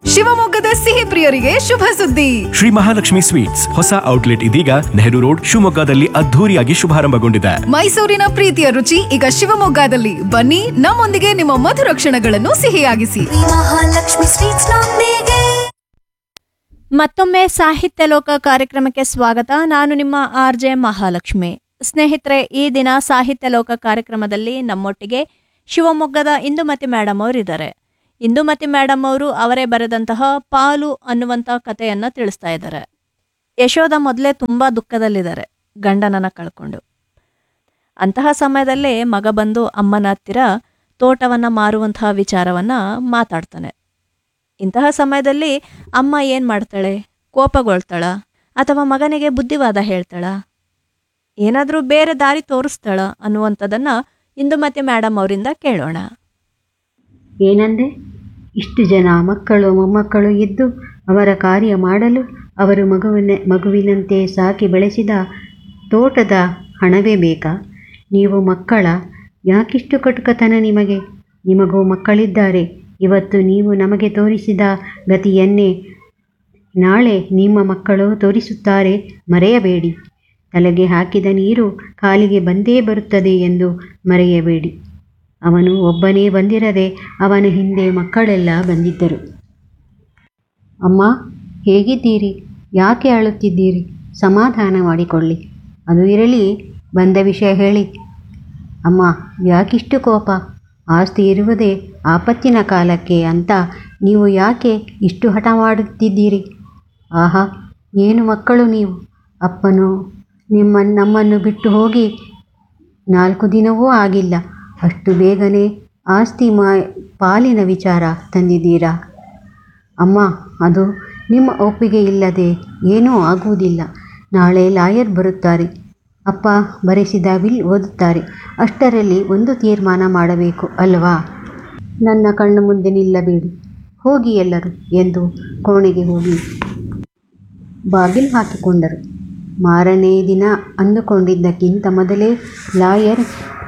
ಶಿವಮೊಗ್ಗದ ಸಿಹಿ ಪ್ರಿಯರಿಗೆ ಶುಭ ಸುದ್ದಿ ಶ್ರೀ ಮಹಾಲಕ್ಷ್ಮಿ ಸ್ವೀಟ್ಸ್ ಹೊಸ ಔಟ್ಲೆಟ್ ಇದೀಗ ನೆಹರು ರೋಡ್ ಶಿವಮೊಗ್ಗದಲ್ಲಿ ಅದ್ಧೂರಿಯಾಗಿ ಶುಭಾರಂಭಗೊಂಡಿದೆ ಮೈಸೂರಿನ ಪ್ರೀತಿಯ ರುಚಿ ಈಗ ಶಿವಮೊಗ್ಗದಲ್ಲಿ ಬನ್ನಿ ನಮ್ಮೊಂದಿಗೆ ನಿಮ್ಮ ಮಧುರ ಕ್ಷಣಗಳನ್ನು ಸಿಹಿಯಾಗಿಸಿ ಮಹಾಲಕ್ಷ್ಮಿ ಸ್ವೀಟ್ಸ್ ನೊಂದಿಗೆ ಮತ್ತೊಮ್ಮೆ ಸಾಹಿತ್ಯ ಲೋಕ ಕಾರ್ಯಕ್ರಮಕ್ಕೆ ಸ್ವಾಗತ ನಾನು ನಿಮ್ಮ ಆರ್ ಜೆ ಮಹಾಲಕ್ಷ್ಮಿ ಸ್ನೇಹಿತರೆ ಈ ದಿನ ಸಾಹಿತ್ಯ ಲೋಕ ಕಾರ್ಯಕ್ರಮದಲ್ಲಿ ನಮ್ಮೊಟ್ಟಿಗೆ ಶಿವಮೊಗ್ಗದ ಇಂದುಮತಿ ಮೇಡಮ್ ಅವರಿದ್ದಾರೆ ಇಂದುಮತಿ ಮೇಡಮ್ ಅವರು ಅವರೇ ಬರೆದಂತಹ ಪಾಲು ಅನ್ನುವಂಥ ಕಥೆಯನ್ನು ತಿಳಿಸ್ತಾ ಇದ್ದಾರೆ ಯಶೋಧ ಮೊದಲೇ ತುಂಬ ದುಃಖದಲ್ಲಿದ್ದಾರೆ ಗಂಡನನ್ನ ಕಳ್ಕೊಂಡು ಅಂತಹ ಸಮಯದಲ್ಲೇ ಮಗ ಬಂದು ಅಮ್ಮನ ಹತ್ತಿರ ತೋಟವನ್ನು ಮಾರುವಂತಹ ವಿಚಾರವನ್ನು ಮಾತಾಡ್ತಾನೆ ಇಂತಹ ಸಮಯದಲ್ಲಿ ಅಮ್ಮ ಏನು ಮಾಡ್ತಾಳೆ ಕೋಪಗೊಳ್ತಾಳ ಅಥವಾ ಮಗನಿಗೆ ಬುದ್ಧಿವಾದ ಹೇಳ್ತಾಳ ಏನಾದರೂ ಬೇರೆ ದಾರಿ ತೋರಿಸ್ತಾಳ ಅನ್ನುವಂಥದ್ದನ್ನು ಇಂದುಮತಿ ಮೇಡಮ್ ಅವರಿಂದ ಕೇಳೋಣ ಏನಂದೆ ಇಷ್ಟು ಜನ ಮಕ್ಕಳು ಮೊಮ್ಮಕ್ಕಳು ಇದ್ದು ಅವರ ಕಾರ್ಯ ಮಾಡಲು ಅವರು ಮಗುವಿನ ಮಗುವಿನಂತೆ ಸಾಕಿ ಬೆಳೆಸಿದ ತೋಟದ ಹಣವೇ ಬೇಕಾ ನೀವು ಮಕ್ಕಳ ಯಾಕಿಷ್ಟು ಕಟುಕತನ ನಿಮಗೆ ನಿಮಗೂ ಮಕ್ಕಳಿದ್ದಾರೆ ಇವತ್ತು ನೀವು ನಮಗೆ ತೋರಿಸಿದ ಗತಿಯನ್ನೇ ನಾಳೆ ನಿಮ್ಮ ಮಕ್ಕಳು ತೋರಿಸುತ್ತಾರೆ ಮರೆಯಬೇಡಿ ತಲೆಗೆ ಹಾಕಿದ ನೀರು ಕಾಲಿಗೆ ಬಂದೇ ಬರುತ್ತದೆ ಎಂದು ಮರೆಯಬೇಡಿ ಅವನು ಒಬ್ಬನೇ ಬಂದಿರದೆ ಅವನ ಹಿಂದೆ ಮಕ್ಕಳೆಲ್ಲ ಬಂದಿದ್ದರು ಅಮ್ಮ ಹೇಗಿದ್ದೀರಿ ಯಾಕೆ ಅಳುತ್ತಿದ್ದೀರಿ ಸಮಾಧಾನ ಮಾಡಿಕೊಳ್ಳಿ ಅದು ಇರಲಿ ಬಂದ ವಿಷಯ ಹೇಳಿ ಅಮ್ಮ ಯಾಕಿಷ್ಟು ಕೋಪ ಆಸ್ತಿ ಇರುವುದೇ ಆಪತ್ತಿನ ಕಾಲಕ್ಕೆ ಅಂತ ನೀವು ಯಾಕೆ ಇಷ್ಟು ಹಠ ಮಾಡುತ್ತಿದ್ದೀರಿ ಆಹಾ ಏನು ಮಕ್ಕಳು ನೀವು ಅಪ್ಪನು ನಿಮ್ಮ ನಮ್ಮನ್ನು ಬಿಟ್ಟು ಹೋಗಿ ನಾಲ್ಕು ದಿನವೂ ಆಗಿಲ್ಲ ಅಷ್ಟು ಬೇಗನೆ ಆಸ್ತಿ ಮಾ ಪಾಲಿನ ವಿಚಾರ ತಂದಿದ್ದೀರಾ ಅಮ್ಮ ಅದು ನಿಮ್ಮ ಒಪ್ಪಿಗೆ ಇಲ್ಲದೆ ಏನೂ ಆಗುವುದಿಲ್ಲ ನಾಳೆ ಲಾಯರ್ ಬರುತ್ತಾರೆ ಅಪ್ಪ ಬರೆಸಿದ ವಿಲ್ ಓದುತ್ತಾರೆ ಅಷ್ಟರಲ್ಲಿ ಒಂದು ತೀರ್ಮಾನ ಮಾಡಬೇಕು ಅಲ್ವಾ ನನ್ನ ಕಣ್ಣು ಮುಂದೆ ನಿಲ್ಲಬೇಡಿ ಹೋಗಿ ಎಲ್ಲರೂ ಎಂದು ಕೋಣೆಗೆ ಹೋಗಿ ಬಾಗಿಲು ಹಾಕಿಕೊಂಡರು ಮಾರನೇ ದಿನ ಅಂದುಕೊಂಡಿದ್ದಕ್ಕಿಂತ ಮೊದಲೇ ಲಾಯರ್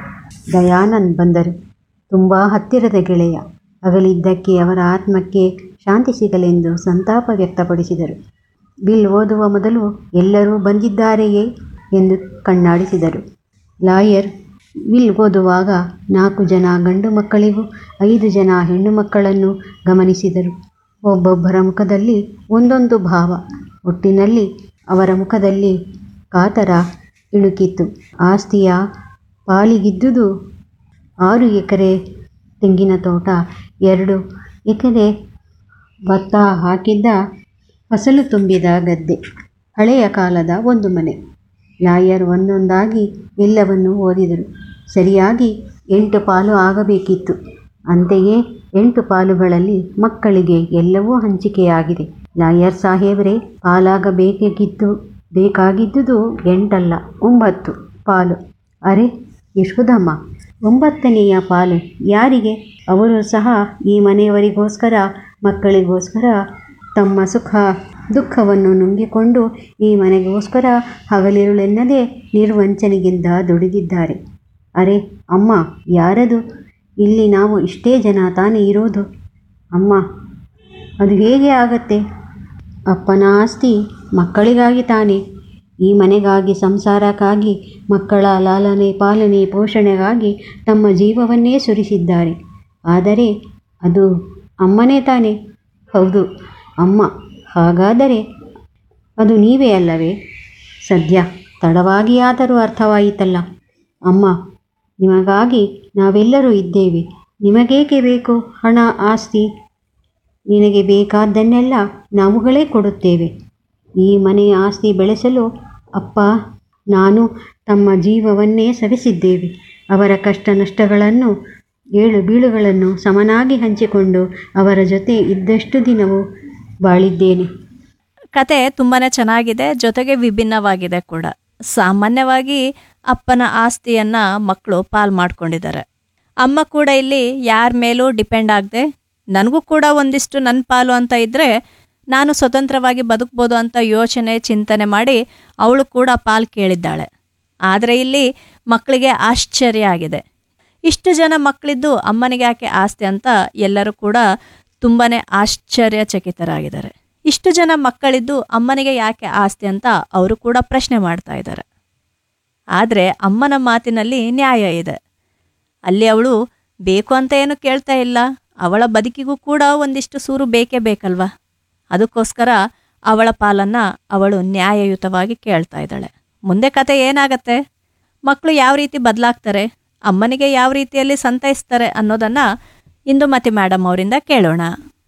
ದಯಾನಂದ್ ಬಂದರು ತುಂಬ ಹತ್ತಿರದ ಗೆಳೆಯ ಅಗಲಿದ್ದಕ್ಕೆ ಅವರ ಆತ್ಮಕ್ಕೆ ಶಾಂತಿ ಸಿಗಲೆಂದು ಸಂತಾಪ ವ್ಯಕ್ತಪಡಿಸಿದರು ಬಿಲ್ ಓದುವ ಮೊದಲು ಎಲ್ಲರೂ ಬಂದಿದ್ದಾರೆಯೇ ಎಂದು ಕಣ್ಣಾಡಿಸಿದರು ಲಾಯರ್ ವಿಲ್ ಓದುವಾಗ ನಾಲ್ಕು ಜನ ಗಂಡು ಮಕ್ಕಳಿಗೂ ಐದು ಜನ ಹೆಣ್ಣು ಮಕ್ಕಳನ್ನು ಗಮನಿಸಿದರು ಒಬ್ಬೊಬ್ಬರ ಮುಖದಲ್ಲಿ ಒಂದೊಂದು ಭಾವ ಒಟ್ಟಿನಲ್ಲಿ ಅವರ ಮುಖದಲ್ಲಿ ಕಾತರ ಇಣುಕಿತ್ತು ಆಸ್ತಿಯ ಪಾಲಿಗಿದ್ದುದು ಆರು ಎಕರೆ ತೆಂಗಿನ ತೋಟ ಎರಡು ಎಕರೆ ಭತ್ತ ಹಾಕಿದ್ದ ಫಸಲು ತುಂಬಿದ ಗದ್ದೆ ಹಳೆಯ ಕಾಲದ ಒಂದು ಮನೆ ಲಾಯರ್ ಒಂದೊಂದಾಗಿ ಎಲ್ಲವನ್ನು ಓದಿದರು ಸರಿಯಾಗಿ ಎಂಟು ಪಾಲು ಆಗಬೇಕಿತ್ತು ಅಂತೆಯೇ ಎಂಟು ಪಾಲುಗಳಲ್ಲಿ ಮಕ್ಕಳಿಗೆ ಎಲ್ಲವೂ ಹಂಚಿಕೆಯಾಗಿದೆ ಲಾಯರ್ ಸಾಹೇಬ್ರೆ ಪಾಲಾಗಬೇಕಿದ್ದು ಬೇಕಾಗಿದ್ದುದು ಎಂಟಲ್ಲ ಒಂಬತ್ತು ಪಾಲು ಅರೆ ಯಶೋದಮ್ಮ ಒಂಬತ್ತನೆಯ ಪಾಲು ಯಾರಿಗೆ ಅವರು ಸಹ ಈ ಮನೆಯವರಿಗೋಸ್ಕರ ಮಕ್ಕಳಿಗೋಸ್ಕರ ತಮ್ಮ ಸುಖ ದುಃಖವನ್ನು ನುಂಗಿಕೊಂಡು ಈ ಮನೆಗೋಸ್ಕರ ಹಗಲಿರುಳೆನ್ನದೇ ನಿರ್ವಂಚನೆಗಿಂದ ದುಡಿದಿದ್ದಾರೆ ಅರೆ ಅಮ್ಮ ಯಾರದು ಇಲ್ಲಿ ನಾವು ಇಷ್ಟೇ ಜನ ತಾನೇ ಇರೋದು ಅಮ್ಮ ಅದು ಹೇಗೆ ಆಗತ್ತೆ ಅಪ್ಪನ ಆಸ್ತಿ ಮಕ್ಕಳಿಗಾಗಿ ತಾನೆ ಈ ಮನೆಗಾಗಿ ಸಂಸಾರಕ್ಕಾಗಿ ಮಕ್ಕಳ ಲಾಲನೆ ಪಾಲನೆ ಪೋಷಣೆಗಾಗಿ ತಮ್ಮ ಜೀವವನ್ನೇ ಸುರಿಸಿದ್ದಾರೆ ಆದರೆ ಅದು ಅಮ್ಮನೇ ತಾನೆ ಹೌದು ಅಮ್ಮ ಹಾಗಾದರೆ ಅದು ನೀವೇ ಅಲ್ಲವೇ ಸದ್ಯ ತಡವಾಗಿಯಾದರೂ ಅರ್ಥವಾಯಿತಲ್ಲ ಅಮ್ಮ ನಿಮಗಾಗಿ ನಾವೆಲ್ಲರೂ ಇದ್ದೇವೆ ನಿಮಗೇಕೆ ಬೇಕು ಹಣ ಆಸ್ತಿ ನಿನಗೆ ಬೇಕಾದ್ದನ್ನೆಲ್ಲ ನಾವುಗಳೇ ಕೊಡುತ್ತೇವೆ ಈ ಮನೆಯ ಆಸ್ತಿ ಬೆಳೆಸಲು ಅಪ್ಪ ನಾನು ತಮ್ಮ ಜೀವವನ್ನೇ ಸವೆಸಿದ್ದೇವೆ ಅವರ ಕಷ್ಟ ನಷ್ಟಗಳನ್ನು ಏಳು ಬೀಳುಗಳನ್ನು ಸಮನಾಗಿ ಹಂಚಿಕೊಂಡು ಅವರ ಜೊತೆ ಇದ್ದಷ್ಟು ದಿನವೂ ಬಾಳಿದ್ದೇನೆ ಕತೆ ತುಂಬಾ ಚೆನ್ನಾಗಿದೆ ಜೊತೆಗೆ ವಿಭಿನ್ನವಾಗಿದೆ ಕೂಡ ಸಾಮಾನ್ಯವಾಗಿ ಅಪ್ಪನ ಆಸ್ತಿಯನ್ನು ಮಕ್ಕಳು ಪಾಲ್ ಮಾಡ್ಕೊಂಡಿದ್ದಾರೆ ಅಮ್ಮ ಕೂಡ ಇಲ್ಲಿ ಯಾರ ಮೇಲೂ ಡಿಪೆಂಡ್ ಆಗದೆ ನನಗೂ ಕೂಡ ಒಂದಿಷ್ಟು ನನ್ನ ಪಾಲು ಅಂತ ಇದ್ದರೆ ನಾನು ಸ್ವತಂತ್ರವಾಗಿ ಬದುಕ್ಬೋದು ಅಂತ ಯೋಚನೆ ಚಿಂತನೆ ಮಾಡಿ ಅವಳು ಕೂಡ ಪಾಲು ಕೇಳಿದ್ದಾಳೆ ಆದರೆ ಇಲ್ಲಿ ಮಕ್ಕಳಿಗೆ ಆಶ್ಚರ್ಯ ಆಗಿದೆ ಇಷ್ಟು ಜನ ಮಕ್ಕಳಿದ್ದು ಅಮ್ಮನಿಗೆ ಯಾಕೆ ಆಸ್ತಿ ಅಂತ ಎಲ್ಲರೂ ಕೂಡ ತುಂಬಾ ಆಶ್ಚರ್ಯಚಕಿತರಾಗಿದ್ದಾರೆ ಇಷ್ಟು ಜನ ಮಕ್ಕಳಿದ್ದು ಅಮ್ಮನಿಗೆ ಯಾಕೆ ಆಸ್ತಿ ಅಂತ ಅವರು ಕೂಡ ಪ್ರಶ್ನೆ ಮಾಡ್ತಾ ಇದ್ದಾರೆ ಆದರೆ ಅಮ್ಮನ ಮಾತಿನಲ್ಲಿ ನ್ಯಾಯ ಇದೆ ಅಲ್ಲಿ ಅವಳು ಬೇಕು ಅಂತ ಏನು ಕೇಳ್ತಾ ಇಲ್ಲ ಅವಳ ಬದುಕಿಗೂ ಕೂಡ ಒಂದಿಷ್ಟು ಸೂರು ಬೇಕೇ ಬೇಕಲ್ವಾ ಅದಕ್ಕೋಸ್ಕರ ಅವಳ ಪಾಲನ್ನ ಅವಳು ನ್ಯಾಯಯುತವಾಗಿ ಕೇಳ್ತಾ ಇದ್ದಾಳೆ ಮುಂದೆ ಕತೆ ಏನಾಗತ್ತೆ ಮಕ್ಕಳು ಯಾವ ರೀತಿ ಬದಲಾಗ್ತಾರೆ ಅಮ್ಮನಿಗೆ ಯಾವ ರೀತಿಯಲ್ಲಿ ಸಂತೈಸ್ತಾರೆ ಅನ್ನೋದನ್ನ ಇಂದುಮತಿ ಮೇಡಮ್ ಅವರಿಂದ ಕೇಳೋಣ